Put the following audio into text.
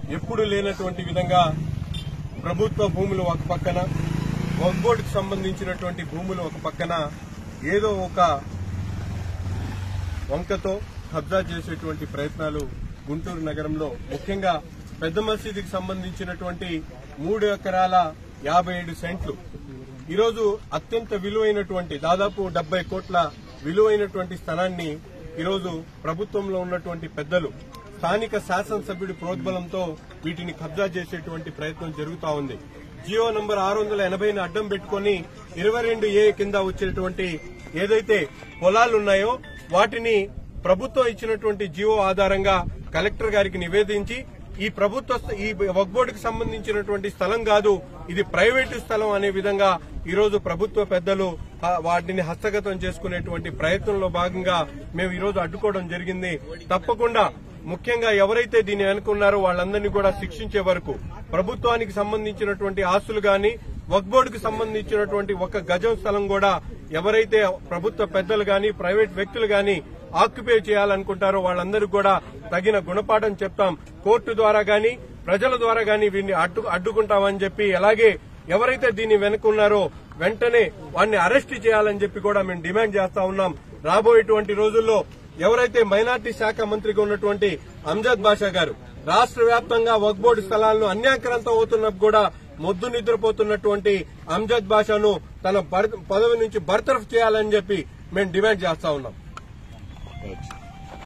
ఎప్పుడు లేనటువంటి విధంగా ప్రభుత్వ భూములు ఒక పక్కన వగ్బోర్డుకు సంబంధించినటువంటి భూములు ఒక పక్కన ఏదో ఒక వంకతో కబ్జా చేసేటువంటి ప్రయత్నాలు గుంటూరు నగరంలో ముఖ్యంగా పెద్ద మసీదుకి సంబంధించినటువంటి మూడు ఎకరాల యాభై ఏడు సెంట్లు ఈరోజు అత్యంత విలువైనటువంటి దాదాపు డెబ్బై కోట్ల విలువైనటువంటి స్థలాన్ని ఈరోజు ప్రభుత్వంలో ఉన్నటువంటి పెద్దలు స్థానిక శాసనసభ్యుడి ప్రోద్బలంతో వీటిని కబ్జా చేసేటువంటి ప్రయత్నం జరుగుతా ఉంది జియో నంబర్ ఆరు వందల ఎనభైని అడ్డం పెట్టుకుని ఇరవై రెండు ఏ కింద వచ్చేటువంటి ఏదైతే పొలాలు ఉన్నాయో వాటిని ప్రభుత్వం ఇచ్చినటువంటి జియో ఆధారంగా కలెక్టర్ గారికి నివేదించి ఈ ప్రభుత్వ స్థ- ఈ వక్బోర్డుకి సంబంధించినటువంటి స్థలం కాదు ఇది ప్రైవేటు స్థలం అనే విధంగా ఈ రోజు ప్రభుత్వ పెద్దలు ఆ, వాటిని హస్తగతం చేసుకునేటువంటి ప్రయత్నంలో భాగంగా మేము ఈ రోజు అడ్డుకోవడం జరిగింది తప్పకుండా ముఖ్యంగా ఎవరైతే దీన్ని అనుకున్నారో వాళ్ళందరినీ కూడా శిక్షించే వరకు ప్రభుత్వానికి సంబంధించినటువంటి ఆస్తులు గాని వక్బోర్డుకు సంబంధించినటువంటి ఒక గజం స్థలం కూడా ఎవరైతే ప్రభుత్వ పెద్దలు గాని ప్రైవేట్ వ్యక్తులు గాని ఆక్యుపై చేయాలనుకుంటారో వాళ్ళందరికీ కూడా తగిన గుణపాఠం చెప్తాం కోర్టు ద్వారా గాని ప్రజల ద్వారా గాని వీరిని అడ్డు అడ్డుకుంటామని చెప్పి అలాగే ఎవరైతే దీన్ని వెనుకున్నారో వెంటనే వాడిని అరెస్ట్ చేయాలని చెప్పి కూడా మేము డిమాండ్ చేస్తా ఉన్నాం రాబోయేటువంటి రోజుల్లో ఎవరైతే మైనార్టీ శాఖ మంత్రిగా ఉన్నటువంటి అంజద్ బాషా గారు రాష్ట్ర వ్యాప్తంగా వక్బోర్డు స్థలాలను అన్యాక్రాంతం అవుతున్నప్పుడు కూడా మొద్దు నిద్రపోతున్నటువంటి అంజద్ బాషాను తన పద- పదవి నుంచి బర్తరఫ్ చేయాలని చెప్పి మేము డిమాండ్ చేస్తా ఉన్నాం